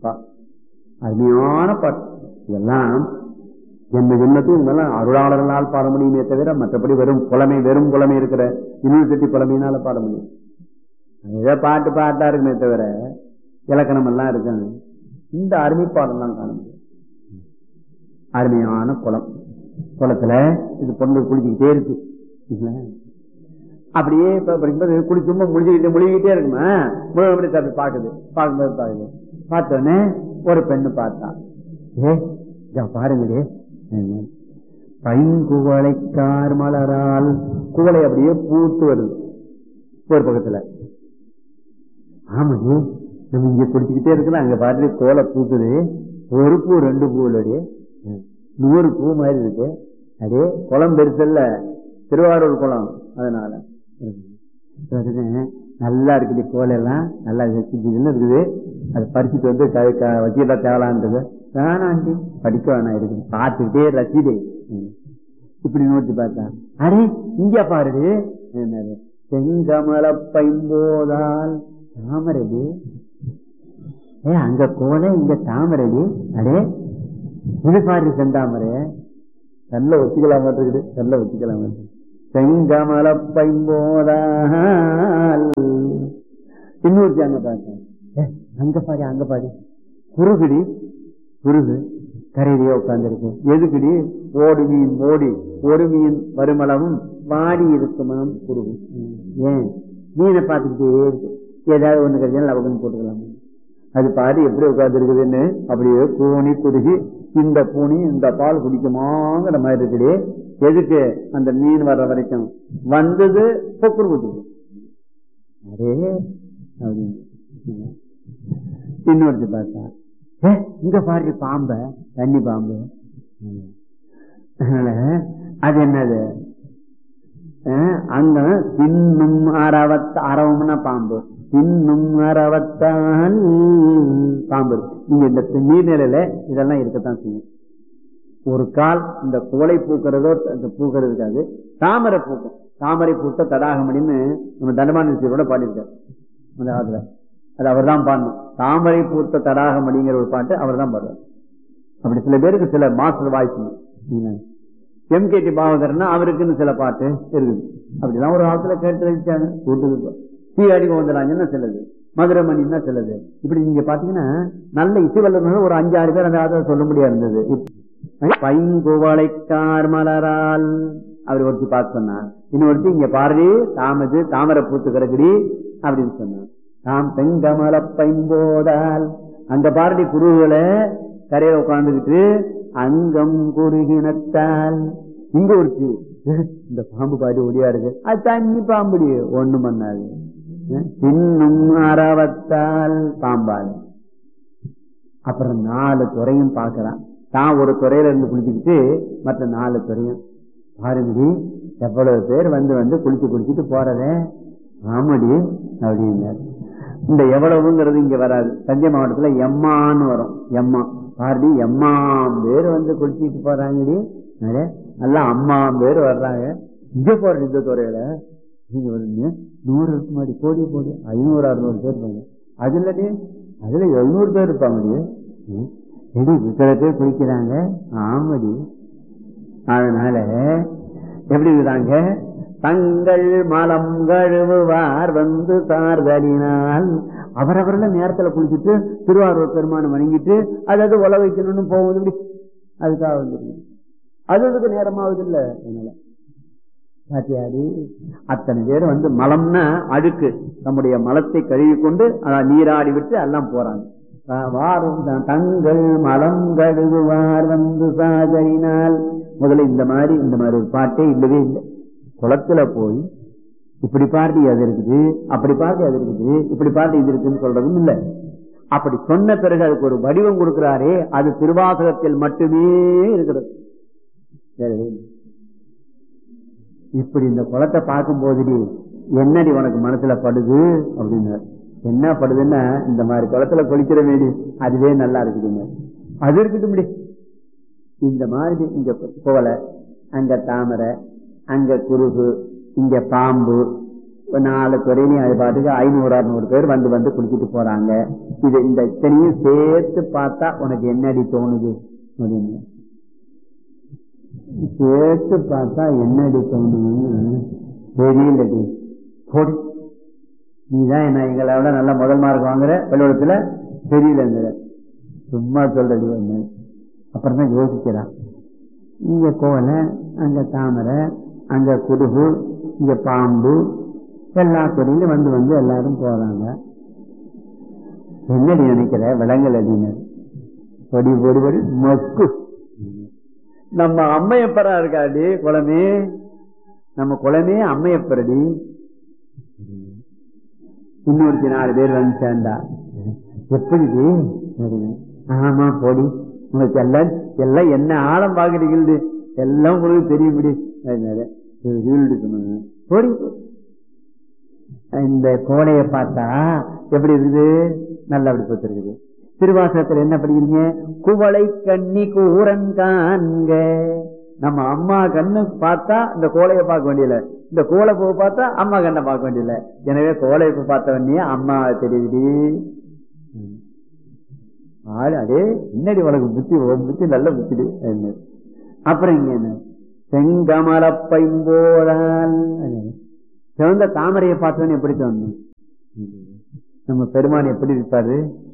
பா- அருமையான பாட்டு இதெல்லாம் என்ன ஜென்மத்தும் இதெல்லாம் அருளாளர்களால் பாட முடியுமே தவிர மற்றபடி வெறும் புலமை வெறும் புலமை இருக்கிற யூனிவர்சிட்டி புலமையினால பாட முடியும் ஏதோ பாட்டு பாட்டா இருக்குமே தவிர இலக்கணம் எல்லாம் இருக்காங்க இந்த அருமை பாடலாம் காண முடியும் அருமையான குளம் குளத்துல இது பொண்ணு குளிச்சுக்கிட்டே இருக்கு இல்ல? அப்படியே இப்ப படிக்கும்போது குளி சும்மா முழிச்சுக்கிட்டே முழுகிட்டே இருக்குமா முழுகப்படி தப்பி பாக்குது பார்க்கும்போது பாக்குது பார்த்தோன்னே ஒரு பெண்ணு பார்த்தா ஏ இதோ பாருங்கடே பைங்குவளைக்கார் மலரால் குவளை அப்படியே பூத்து வருது ஒரு பக்கத்துல ஆமாடி நம்ம இங்க குடிச்சுக்கிட்டே இருக்கலாம் அங்க பாட்டு கோலை பூக்குது ஒரு பூ ரெண்டு பூ இல்லடி நூறு பூ மாதிரி இருக்கு அதே குளம் பெருசல்ல திருவாரூர் குளம் அதனால உடனே நல்லா இருக்குது கோலெல்லாம் நல்லா வச்சுன்னு இருக்குது அதை பறிச்சுட்டு வந்து க- க- வச்சுக்கிட்டா தேவலான்றது வேணாண்டி படிக்க வேணாம் இருக்குது பார்த்துக்கிட்டே ரசிடே இப்படி நோட்டி பார்த்தா அரே இங்க பாருடி என்னது செங்கமல பைம்போதால் தாமரடி ஏ அங்க கோலை இங்க தாமரடி அடே இது பாரு செந்தாமரை நல்ல ஒத்திக்கலாம் இருக்குது நல்ல ஒத்திக்கலாம் செங்கமல பைம்போதால் இன்னொரு அங்க பார்த்தேன் ஏ, அங்க பாரு அங்க பாரு குறுகுடி குருகு கரையிலேயே உட்கார்ந்துருக்கு எதுக்குடி ஓடு மீன் ஓடி ஒரு மீன் வருமளவும் வாடி இருக்குமாம் குருகு ஏன் மீனை பார்த்துக்கிட்டே இருக்கு ஏதாவது ஒண்ணு கிடைச்சாலும் லவகம் போட்டுக்கலாம் அது பாரு எப்படி உட்கார்ந்து இருக்குதுன்னு அப்படியே கூனி குறுகி இந்த பூனி இந்த பால் குடிக்குமாங்கிற மாதிரி இருக்குடி எதுக்கு அந்த மீன் வர்ற வரைக்கும் வந்தது பொக்குரு குத்துது அரே அப்படின்னு இன்னொருத்தி பார்த்தா ஏ இங்க பாரு பாம்ப தண்ணி பாம்பு அதனால அது என்னது அஹ், அங்க தின்னும் அறவத்த அறவம்னா பாம்பு தின்னும் அறவத்தான் பாம்பு இருக்கு. நீங்க இந்த நீர்நிலையில இதெல்லாம் இருக்கத்தான் செய்யும் ஒரு கால் இந்த குவளை பூக்கிறதோ அந்த பூக்கிறது இருக்காது தாமரை பூக்கும் தாமரை பூத்த தடாகமணின்னு நம்ம தண்டமான சீரோட பாடியிருக்காரு அந்த காலத்துல அது அவர் தான் பாடணும் தாமரை பூத்த தடாகமணிங்கிற ஒரு பாட்டு அவர் தான் பாடுவார் அப்படி சில பேருக்கு சில master voice M K T பாவகர்னா அவருக்குன்னு சில பாட்டு இருக்குது அப்படிதான் ஒரு காலத்துல கேட்டு வச்சாங்க கூட்டுக்கு சி அடி கோவந்தராஜன்னா சிலது மதுரமணின்னா சிலது இப்படி நீங்க பாத்தீங்கன்னா நல்ல இசை வல்லுநர்கள் ஒரு அஞ்சாறு பேர் அந்த காலத்துல சொல்ல முடியாது இருந்தது இப்ப பைங்குவளைக்கார் மலரால் அவர் ஒருத்தி பார்த்து சொன்னார் இன்னொருத்தி இங்க பாரு தாமது தாமரை பூத்து கிடக்குடி அப்படின்னு சொன்னார் தாம் பெங்கமல பைம்போதால் அந்த பாரடி குருவுகளை கரையில உட்கார்ந்துகிட்டு அங்கம் குறுகினத்தால் இங்க ஒருத்தி இந்த பாம்பு பாடி ஒடியா இருக்கு அது தண்ணி பாம்புடி ஒண்ணு பண்ணாது இன்னும் அறவத்தால் பாம்பால் அப்புறம் நாலு துறையும் பார்க்கறான் தான் ஒரு துறையில இருந்து குளிச்சுக்கிட்டு மற்ற நாலு துறையும் பாருங்கடி எவ்வளவு பேர் வந்து வந்து குளிச்சு குளிச்சுட்டு போறதே ஆமாடி அப்படின்னாரு இந்த எவ்வளவுங்கிறது இங்க வராது தஞ்சை மாவட்டத்துல எம்மான்னு வரும் எம்மா பாருடி எம்மாம் பேர் வந்து குளிச்சுட்டு போறாங்கடி நிறைய நல்லா அம்மாம் பேர் வர்றாங்க இங்க போறது இந்த துறையில நீங்க வருங்க நூறு இருக்குமாடி கோடி கோடி ஐநூறு அறுநூறு பேர் இருப்பாங்க அது இல்லடி அதுல எழுநூறு பேர் இருப்பாங்கடி ம். எடி இத்தனை பேர் குளிக்கிறாங்க ஆமாடி அதனால எப்படி இருக்கிறாங்க தங்கள் மலம் கழுவுவார் வந்து சார்தலினால் அவரவர்கள நேரத்துல குளிச்சுட்டு திருவாரூர் பெருமானை வணங்கிட்டு அதாவது உல வைக்கணும்னு போகுது இப்படி அதுக்காக வந்துருக்கு அது அதுக்கு நேரமாவது இல்ல அதனால பாத்தியாடி அத்தனை பேர் வந்து மலம்னா அழுக்கு நம்முடைய மலத்தை கழுவி கொண்டு அதான் நீராடி விட்டு எல்லாம் போறாங்க வா- வாரும் த- தங்கள் மலம் கழுவுவார் வந்து சாதரினால் முதல்ல இந்த மாதிரி இந்த மாதிரி ஒரு பாட்டே இல்லவே இல்லை குளத்துல போய் இப்படி பாட்டு அது இருக்குது அப்படி பாட்டு அது இருக்குது இப்படி பாட்டு இது இருக்குன்னு சொல்றதும் இல்லை அப்படி சொன்ன பிறகு அதுக்கு ஒரு வடிவம் கொடுக்கிறாரே அது திருவாசகத்தில் மட்டுமே இருக்கிறது வேற எதுவும் இல்லை. இப்படி இந்த குளத்தை பார்க்கும் போதுடி என்னடி உனக்கு மனசுல படுது அப்படின்னாரு என்ன படுதுன்னா இந்த மாதிரி குளத்துல குளிக்கிற வேடி அதுவே நல்லா இருக்குதுங்க அது இருக்கட்டும் முடி இந்த மாதிரி இங்க கோலை அங்க தாமரை அங்க குருகு இங்க பாம்பு ஒரு நாலு துறையிலையும் அது பாட்டுக்கு ஐநூறு அறுநூறு பேர் வந்து வந்து குளிச்சுட்டு போறாங்க இது இந்த இத்தனையும் சேர்த்து பார்த்தா உனக்கு என்னடி தோணுது அப்படின்னு சேர்த்து பார்த்தா என்னடி தோணுதுன்னு தெரியலடி போடி நீதான் என்ன எங்களை விட நல்ல முதல் மார்க் வாங்குற பள்ளிக்கூடத்துல தெரியலங்கிற சும்மா சொல்றடி ஒண்ணு அப்புறம் தான் யோசிக்கிறான் இங்க கோலை அங்க தாமரை அங்க குடுகு இங்க பாம்பு எல்லா துறையிலும் வந்து வந்து எல்லாரும் போறாங்க என்னடி நினைக்கிற விலங்கல் அடினர் பொடி பொடி பொடி மக்கு நம்ம அம்மையப்பரா இருக்காடி குளமே நம்ம குளமே அம்மையப்பரடி இன்னொருத்தி நாலு பேர் வந்து சேர்ந்தா எப்படி ஆமா போடி உங்களுக்கு எல்லாம் எல்லாம் என்ன ஆழம் பாக்குறீங்க எல்லாம் உங்களுக்கு தெரியும்படி சொன்னாங்க போடி இந்த கோடையை பார்த்தா எப்படி இருக்குது நல்ல அப்படி இருக்குது திருவாசகத்துல என்ன படிக்கிறீங்க குவளை கண்ணி கூரன் காண்க நம்ம அம்மா கண்ணு பார்த்தா இந்த கோலையை பார்க்க வேண்டியல இந்த கோலை பூ பார்த்தா அம்மா கண்ணை பார்க்க வேண்டியல எனவே கோலை பூ பார்த்த உடனே அம்மா தெரியுது ஆளு அதே என்னடி உனக்கு புத்தி புத்தி நல்ல புத்தி அப்புறம் இங்க என்ன செங்கமல பைம்போதால் சிவந்த தாமரையை பார்த்தவன் எப்படி தோணும் நம்ம பெருமான் எப்படி இருப்பாரு